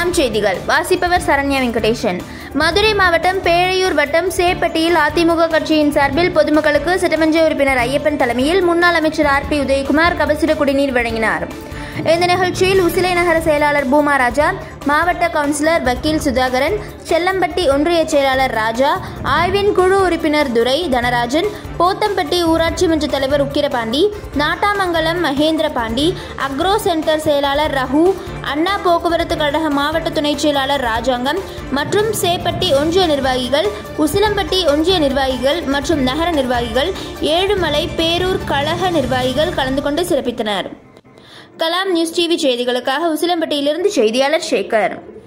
மாவட்டம் செய்திகள் வாசிப்பவர் சரண்யா வெங்கடேசன் மதுரை மாவட்டம் பேழையூர் வட்டம் சேப்பட்டியில் அதிமுக கட்சியின் சார்பில் பொதுமக்களுக்கு சட்டமன்ற உறுப்பினர் ஐயப்பன் தலைமையில் முன்னாள் அமைச்சர் ஆர் பி உதயகுமார் கபசுர குடிநீர் வழங்கினார் இந்த நிகழ்ச்சியில் உசிலை நகர செயலாளர் பூமா ராஜா மாவட்ட கவுன்சிலர் வக்கீல் சுதாகரன் செல்லம்பட்டி ஒன்றிய செயலாளர் ராஜா ஆய்வின் குழு உறுப்பினர் துரை தனராஜன் போத்தம்பட்டி ஊராட்சி மன்ற தலைவர் உக்கிரபாண்டி நாட்டாமங்கலம் மகேந்திர பாண்டி அக்ரோ சென்டர் செயலாளர் ரகு அண்ணா போக்குவரத்து கழக மாவட்ட துணைச் செயலாளர் ராஜாங்கம் மற்றும் சேப்பட்டி ஒன்றிய நிர்வாகிகள் உசிலம்பட்டி ஒன்றிய நிர்வாகிகள் மற்றும் நகர நிர்வாகிகள் ஏழுமலை பேரூர் கழக நிர்வாகிகள் கலந்து கொண்டு சிறப்பித்தனர் கலாம் நியூஸ் டிவி செய்திகளுக்காக உசிலம்பட்டியிலிருந்து செய்தியாளர் சேகர்